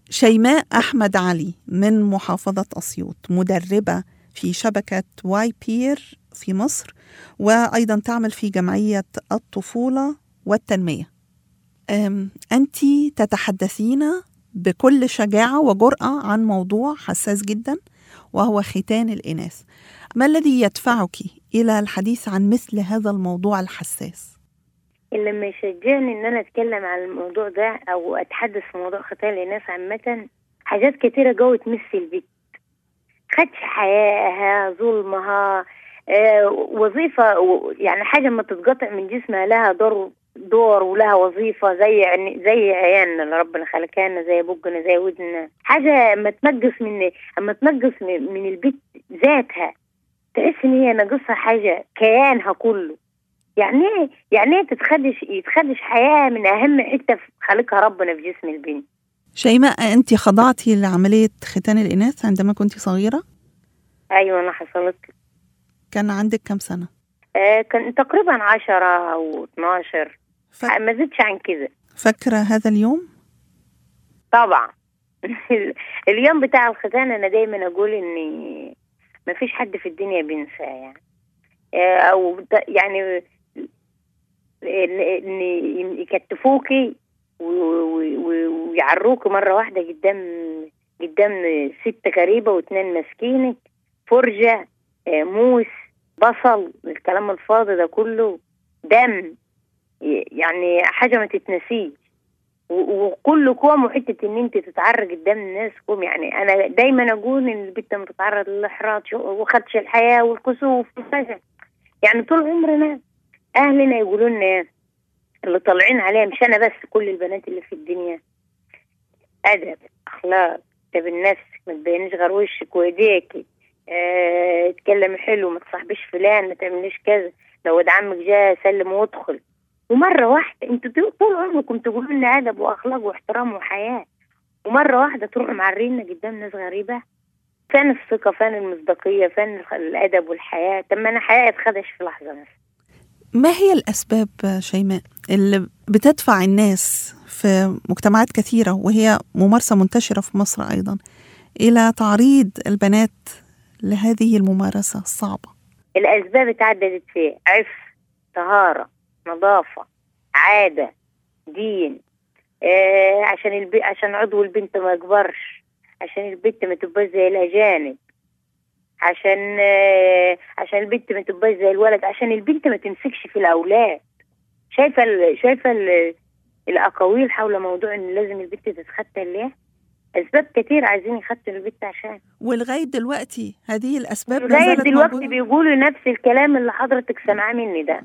شيماء أحمد علي من محافظة أسيوط مدربة في شبكة واي بير في مصر وأيضا تعمل في جمعية الطفولة والتنمية أنت تتحدثين بكل شجاعة وجرأة عن موضوع حساس جدا وهو ختان الإناث ما الذي يدفعك إلى الحديث عن مثل هذا الموضوع الحساس؟ اللي لما يشجعني ان انا اتكلم عن الموضوع ده او اتحدث في موضوع ختان الناس عامة حاجات كتيرة جوه تمس البيت خدش حيائها ظلمها آه وظيفة يعني حاجة ما تتقطع من جسمها لها دور دور ولها وظيفة زي يعني زي عيالنا اللي ربنا خلقها لنا زي بقنا زي ودنا حاجة اما تنقص من اما تنقص من البيت ذاتها تحس ان هي ناقصها حاجة كيانها كله يعني ايه يعني ايه تتخدش يتخدش حياه من اهم حته خلقها ربنا في جسم البنت شيماء انت خضعتي لعمليه ختان الاناث عندما كنت صغيره ايوه انا حصلت كان عندك كم سنه آه كان تقريبا عشرة او 12 ف... ما زدتش عن كده فاكره هذا اليوم طبعا اليوم بتاع الختان انا دايما اقول اني ما فيش حد في الدنيا بينساه يعني آه، او يعني ان يكتفوكي ويعروكي مره واحده قدام قدام ست غريبه واثنين ماسكينك فرجه آه، موس بصل الكلام الفاضي ده كله دم يعني حاجه ما تتنسيش وكل كوم وحته ان انت تتعرى قدام الناس كوم يعني انا دايما اقول ان البنت لما تتعرض للاحراج وخدش الحياه والكسوف والفشل يعني طول عمرنا اهلنا يقولوا لنا اللي طالعين عليها مش انا بس كل البنات اللي في الدنيا ادب اخلاق طب النفس ما تبينيش غير وشك وايديكي اه اتكلم حلو ما تصاحبيش فلان ما تعمليش كذا لو ولد عمك جاء سلم وادخل ومره واحده انتوا طول عمركم تقولوا لنا ادب واخلاق واحترام وحياه ومره واحده تروحوا معرينا قدام ناس غريبه فين الثقه فين المصداقيه فين الادب والحياه طب ما انا حياتي اتخدش في لحظه بس ما هي الأسباب شيماء اللي بتدفع الناس في مجتمعات كثيرة وهي ممارسة منتشرة في مصر أيضا إلى تعريض البنات لهذه الممارسة الصعبة الأسباب تعددت في عف طهارة نظافة عادة دين آه عشان البي... عشان عضو البنت ما يكبرش عشان البنت ما تبقاش زي الأجانب عشان عشان البنت ما تبقاش زي الولد عشان البنت ما تمسكش في الاولاد شايفه ال شايفه ال الاقاويل حول موضوع ان لازم البنت تتختن ليه اسباب كتير عايزين يختنوا البنت عشان ولغايه دلوقتي هذه الاسباب لغايه دلوقتي بيقولوا نفس الكلام اللي حضرتك سامعاه مني ده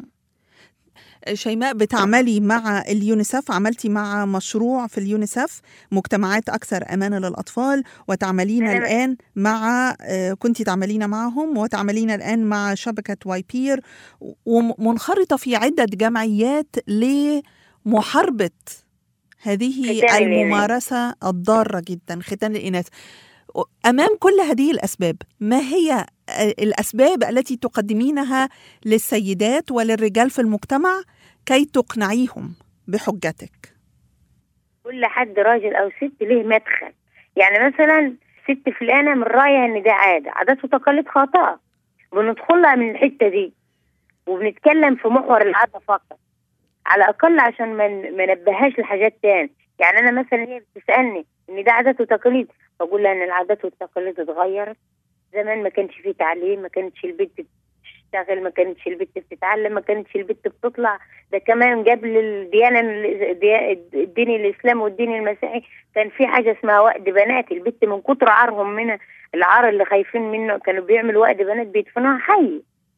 شيماء بتعملي مع اليونيسف عملتي مع مشروع في اليونيسف مجتمعات أكثر أمانة للأطفال وتعملين الآن مع آه، كنت تعملين معهم وتعملين الآن مع شبكة واي بير ومنخرطة في عدة جمعيات لمحاربة هذه الممارسة الضارة جدا ختان الإناث امام كل هذه الاسباب ما هي الاسباب التي تقدمينها للسيدات وللرجال في المجتمع كي تقنعيهم بحجتك كل حد راجل او ست له مدخل يعني مثلا ست فلانه من رايها ان ده عاده عادات وتقاليد خاطئه بندخلها من الحته دي وبنتكلم في محور العاده فقط على الاقل عشان ما نبهاش لحاجات تاني يعني انا مثلا هي بتسالني ان ده عادات وتقاليد بقول لها ان العادات والتقاليد اتغيرت زمان ما كانش فيه تعليم ما كانتش البنت بتشتغل ما كانتش البنت بتتعلم ما كانتش البنت بتطلع ده كمان قبل الديانه الدين الاسلامي والدين المسيحي كان في حاجه اسمها وقت بنات البنت من كتر عارهم من العار اللي خايفين منه كانوا بيعملوا وقت بنات بيدفنوها حي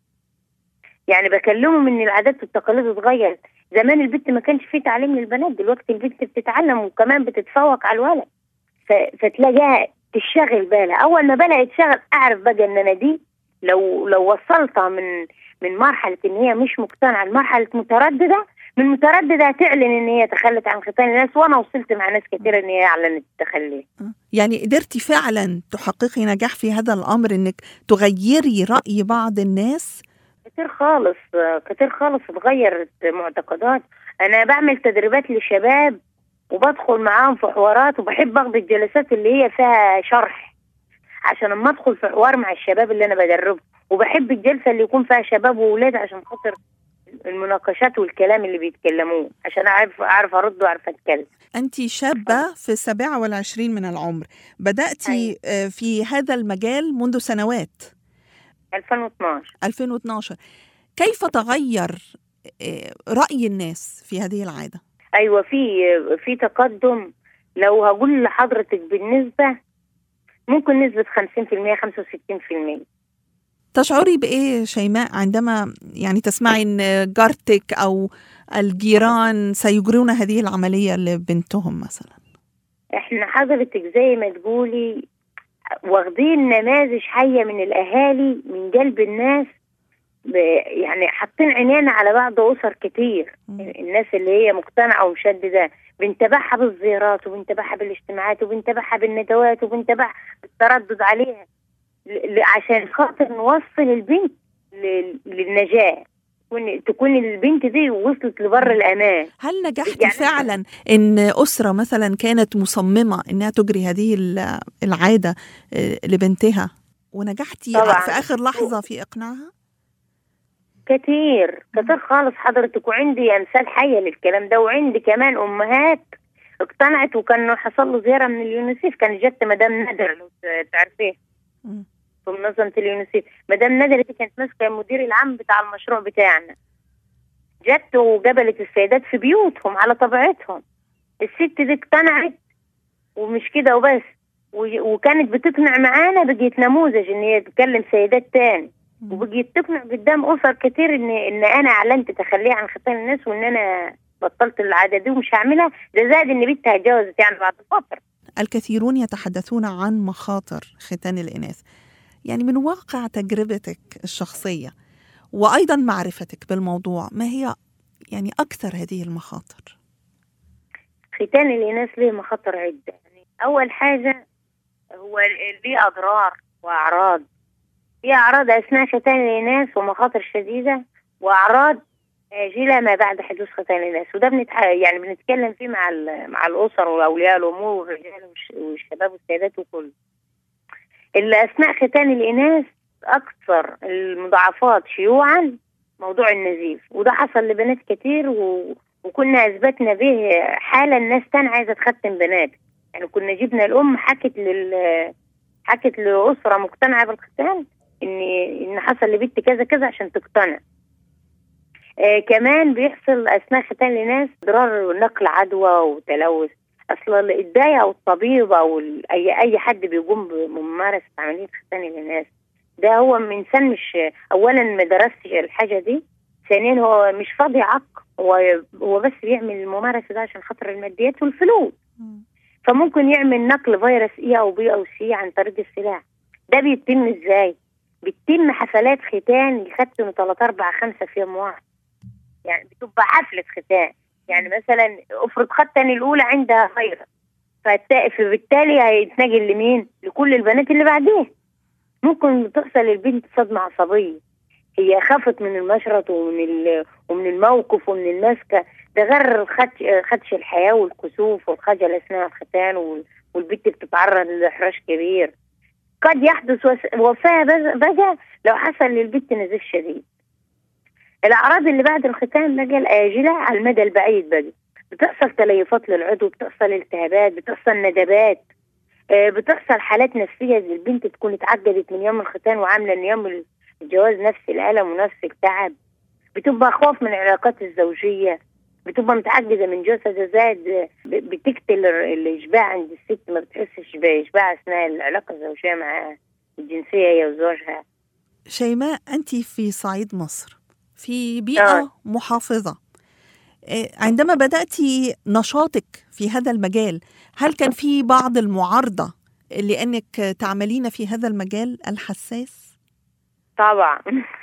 يعني بكلمهم ان العادات والتقاليد اتغيرت زمان البنت ما كانش فيه تعليم للبنات دلوقتي البنت بتتعلم وكمان بتتفوق على الولد فتلاقيها تشغل بالها اول ما بدات تشغل اعرف بقى ان انا دي لو لو وصلتها من من مرحله ان هي مش مقتنعه لمرحله متردده من متردده تعلن ان هي تخلت عن ختان الناس وانا وصلت مع ناس كثيره ان هي اعلنت التخلي يعني قدرتي فعلا تحققي نجاح في هذا الامر انك تغيري راي بعض الناس كتير خالص كتير خالص اتغيرت معتقدات انا بعمل تدريبات للشباب وبدخل معاهم في حوارات وبحب اخد الجلسات اللي هي فيها شرح عشان اما ادخل في حوار مع الشباب اللي انا بدربه وبحب الجلسه اللي يكون فيها شباب وولاد عشان خاطر المناقشات والكلام اللي بيتكلموه عشان اعرف اعرف ارد واعرف اتكلم أنت شابة في السابعة والعشرين من العمر بدأتي آه، في هذا المجال منذ سنوات 2012 2012 كيف تغير آه، رأي الناس في هذه العادة؟ ايوه في في تقدم لو هقول لحضرتك بالنسبه ممكن نسبه 50% 65% تشعري بإيه شيماء عندما يعني تسمعي أن جارتك أو الجيران سيجرون هذه العملية لبنتهم مثلا؟ احنا حضرتك زي ما تقولي واخدين نماذج حيه من الاهالي من قلب الناس ب- يعني حاطين عينينا على بعض اسر كتير مم. الناس اللي هي مقتنعه ومشدده بنتابعها بالزيارات وبنتابعها بالاجتماعات وبنتابعها بالندوات وبنتابعها بالتردد عليها ل- ل- عشان خاطر نوصل البنت ل- للنجاه تكون تكون البنت دي وصلت لبر الامان هل نجحتي يعني- فعلا ان اسره مثلا كانت مصممه انها تجري هذه ال- العاده آه، لبنتها ونجحتي طبعاً. في اخر لحظه في اقناعها كتير كتير خالص حضرتك وعندي امثال حيه للكلام ده وعندي كمان امهات اقتنعت وكان حصل له زياره من اليونيسيف كانت جت مدام ندر لو ت- تعرفيه مم. في منظمه اليونيسيف مدام ندر دي كانت ماسكه المدير العام بتاع المشروع بتاعنا جت وجبلت السيدات في بيوتهم على طبيعتهم الست دي اقتنعت ومش كده وبس و- وكانت بتقنع معانا بقيت نموذج ان هي تكلم سيدات تاني مم. وبقيت تقنع قدام اسر كتير ان ان انا اعلنت تخليه عن ختان الناس وان انا بطلت العاده دي ومش هعملها ده زائد ان بنتها اتجوزت يعني بعد فتره الكثيرون يتحدثون عن مخاطر ختان الاناث يعني من واقع تجربتك الشخصيه وايضا معرفتك بالموضوع ما هي يعني اكثر هذه المخاطر ختان الاناث ليه مخاطر عده يعني اول حاجه هو ليه اضرار واعراض في اعراض اثناء ختان الاناث ومخاطر شديده واعراض آجلة ما بعد حدوث ختان الناس وده بنتح... يعني بنتكلم فيه مع ال... مع الأسر وأولياء الأمور والرجال والش... والشباب والسيدات وكل اللي أثناء ختان الإناث أكثر المضاعفات شيوعا موضوع النزيف وده حصل لبنات كتير و... وكنا أثبتنا به حالة الناس تانية عايزة تختم بنات يعني كنا جبنا الأم حكت لل حكت لأسرة مقتنعة بالختان إن إن حصل لبنت كذا كذا عشان تقتنع آه كمان بيحصل اثناء ختان الناس اضرار نقل عدوى وتلوث اصل الداية او الطبيب او ال- اي اي حد بيقوم بممارسه عمليه ختان الناس ده هو من انسان مش اولا ما درسش الحاجه دي ثانيا هو مش فاضي عق هو هو بس بيعمل الممارسه ده عشان خاطر الماديات والفلوس فممكن يعمل نقل فيروس اي او بي او سي عن طريق السلاح ده بيتم ازاي؟ بيتم حفلات ختان يختنوا 3 4 5 في يوم واحد يعني بتبقى حفلة ختان يعني مثلا افرض ختن الأولى عندها فيروس فالتا- فبالتالي هيتنقل لمين؟ لكل البنات اللي بعديه ممكن تحصل للبنت صدمة عصبية هي خافت من المشرط ومن ال- ومن الموقف ومن المسكة ده غير الخدش خدش الحياة والكسوف والخجل أثناء الختان وال- والبنت بتتعرض لإحراج كبير قد يحدث وس- وفاة بز- بقى لو حصل للبنت نزيف شديد الأعراض اللي بعد الختان بقى الآجلة على المدى البعيد بقى بتحصل تليفات للعضو بتحصل التهابات بتحصل ندبات آه، بتحصل حالات نفسية زي البنت تكون اتعقدت من يوم الختان وعاملة من يوم الجواز نفس الألم ونفس التعب بتبقى خوف من العلاقات الزوجية بتبقى متعقدة من جوزها زائد آه، ب- بتقتل ال- الإشباع عند الست ما بتحسش بإشباع أثناء العلاقة الزوجية مع الجنسية هي وزوجها شيماء أنت في صعيد مصر في بيئة آه. محافظة إيه، عندما بدأت نشاطك في هذا المجال هل كان في بعض المعارضة لأنك تعملين في هذا المجال الحساس؟ طبعا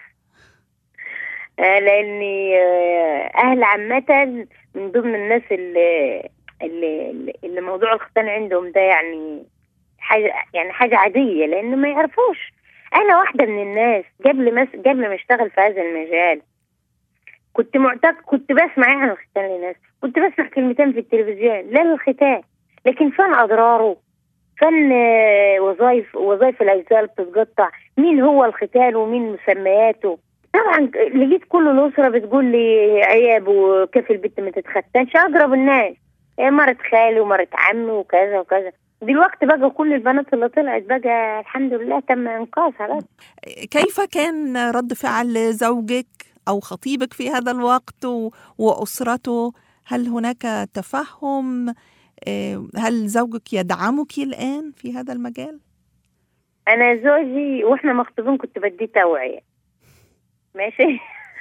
آه، لاني آه، اهل عامه من ضمن الناس اللي اللي, اللي موضوع الختان عندهم ده يعني حاجه يعني حاجه عاديه لان ما يعرفوش انا واحده من الناس قبل ما قبل ما اشتغل في هذا المجال كنت معتقد كنت بسمع عن الختان للناس كنت بسمع كلمتين في التلفزيون لا للختان لكن فن اضراره فن آه، وظائف وظائف الاجزاء اللي بتتقطع مين هو الختان ومين مسمياته طبعا لقيت كل الاسره بتقول لي عيب وكيف البنت ما تتختنش اقرب الناس إيه مرت خالي ومرت عمي وكذا وكذا دلوقتي بقى كل البنات اللي طلعت بقى الحمد لله تم انقاذها بس كيف كان رد فعل زوجك أو خطيبك في هذا الوقت و- وأسرته هل هناك تفهم آه، هل زوجك يدعمك الآن في هذا المجال انا زوجي واحنا مخطوبين كنت بديه توعيه ماشي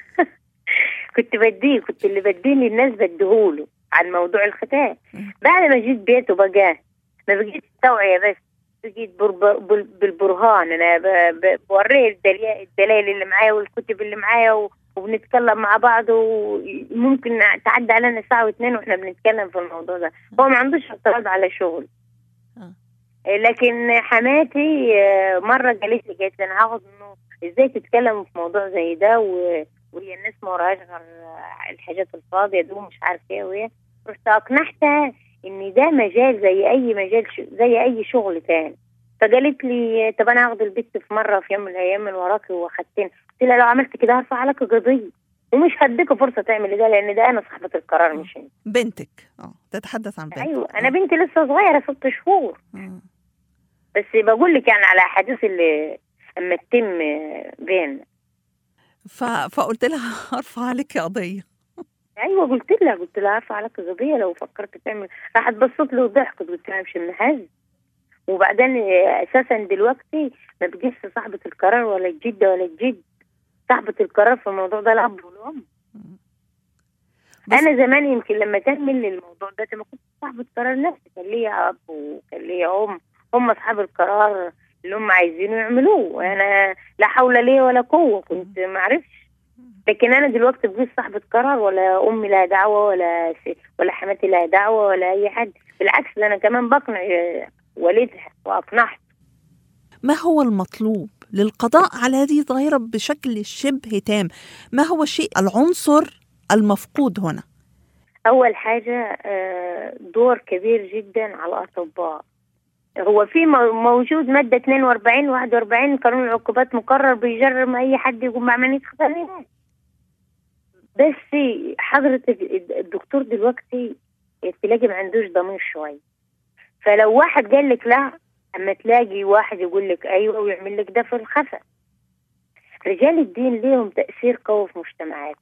كنت بديه كنت اللي بديه للناس بديهوله عن موضوع الختان مم. بعد ما جيت بيته بقى ما بقيت توعيه بس بقيت برب- بال- بالبرهان انا ب- ب- بوريه الدليل الدلائل اللي معايا والكتب اللي معايا و- وبنتكلم مع بعض وممكن تعدي علينا ساعه واتنين واحنا بنتكلم في الموضوع ده هو ما عندوش اعتراض على شغل آه. لكن حماتي آه، مره قالت لي قالت لي انا هاخد منه ازاي تتكلم في موضوع زي ده و... وهي الناس ما وراهاش غير الحاجات الفاضيه دي ومش عارف ايه وهي رحت اقنعتها ان ده مجال زي اي مجال ش... زي اي شغل تاني فقالت لي طب انا هاخد البت في مره في يوم من الايام من وراكي واخدتني قلت لها لو عملت كده هرفع عليك قضيه ومش هديك فرصه تعملي ده لان ده انا صاحبه القرار مش انت بنتك اه تتحدث عن بنتك ايوه انا بنتي لسه صغيره ست شهور آه. بس بقول لك يعني على احاديث اللي اما تتم بيننا ف... فقلت لها هرفع عليك قضية ايوه قلت لها قلت لها عارفه عليك قضيه لو فكرت تعمل راحت بصت لي وضحكت قلت لها مش النهاز وبعدين آه، اساسا دلوقتي ما بقيش صاحبه القرار ولا الجده ولا الجد صاحبه القرار في الموضوع ده الاب والام بس- انا زمان يمكن لما تهمل للموضوع ده ما كنت صاحبه قرار نفسي كان ليا اب وكان ليا ام هم اصحاب القرار اللي هم عايزينه يعملوه وانا لا حول لي ولا قوه كنت ما اعرفش لكن انا دلوقتي بقيت صاحبه قرار ولا امي لها دعوه ولا س- ولا حماتي لها دعوه ولا اي حد بالعكس ده انا كمان بقنع آه، والدها واقنعها ما هو المطلوب للقضاء على هذه الظاهرة بشكل شبه تام ما هو الشيء العنصر المفقود هنا اول حاجه آه، دور كبير جدا على الاطباء هو في مو- موجود ماده 42 41 قانون العقوبات مقرر بيجرم اي حد يقوم بعمليه ختان بس حضرتك الدكتور دلوقتي تلاقي ما عندوش ضمير شويه فلو واحد قال لك لا اما تلاقي واحد يقول لك ايوه ويعمل لك ده في الخفا رجال الدين ليهم تاثير قوي في مجتمعات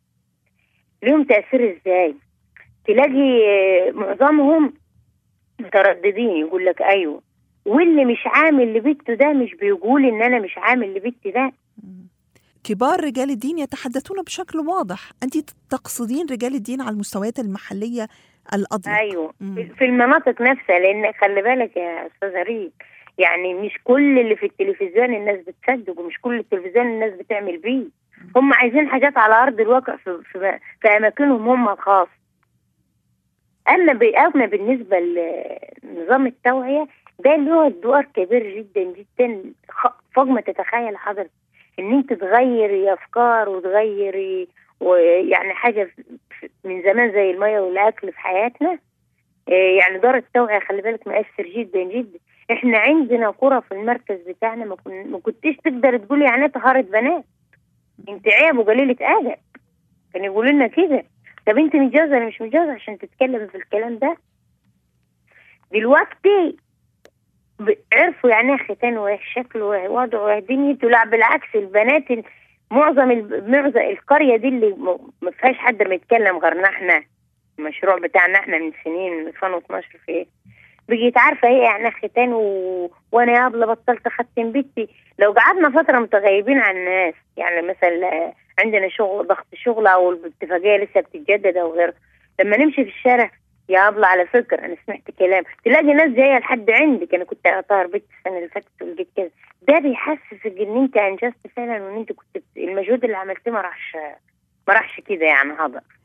ليهم تاثير ازاي تلاقي آه، معظمهم مترددين يقول لك ايوه واللي مش عامل لبنته ده مش بيقول ان انا مش عامل لبنتي ده كبار رجال الدين يتحدثون بشكل واضح أنت تقصدين رجال الدين على المستويات المحلية الأضيق ايوه مم. في- في المناطق نفسها لان خلي بالك يا استاذ ريم يعني مش كل اللي في التلفزيون الناس بتصدق ومش كل التلفزيون الناس بتعمل بيه هم عايزين حاجات على ارض الواقع في, في, في اماكنهم هم الخاص اما ب- اما بالنسبه لنظام التوعيه ده له دور كبير جدا جدا خ- فوق ما تتخيل حضرتك ان انت تغيري افكار وتغيري ويعني حاجه في- في- من زمان زي الميه والاكل في حياتنا إيه يعني دور التوعيه خلي بالك مؤثر جدا جدا احنا عندنا قرى في المركز بتاعنا ما, كن... ما كنتيش تقدر تقولي يعني إيه طهاره بنات انت عيب وقليله ادب كانوا يقولوا لنا كده طب انت متجوزه ولا مش متجوزه عشان تتكلم في الكلام ده دلوقتي ب- عرفوا يعني ايه ختان وحش شكله وحش وضعه وحش دنيته لا بالعكس البنات ال- معظم الب- معظم القريه دي اللي م- ما فيهاش حد بيتكلم غيرنا احنا المشروع بتاعنا احنا من سنين من 2012 في ايه بقيت عارفه ايه يعني إيه ختان و... وانا يا ابله بطلت اختم بنتي لو قعدنا فتره متغيبين عن الناس يعني مثلا عندنا شغل ضغط شغل او الاتفاقيه لسه بتتجدد او غيره لما نمشي في الشارع يا ابله على فكره انا سمعت كلام تلاقي ناس جايه لحد عندك انا كنت اطهر بنت السنه اللي فاتت ولقيت كذا ده بيحسسك ان انت انجزت فعلا وان انت كنت بت- المجهود اللي عملتيه ما راحش ما راحش كده يعني هذا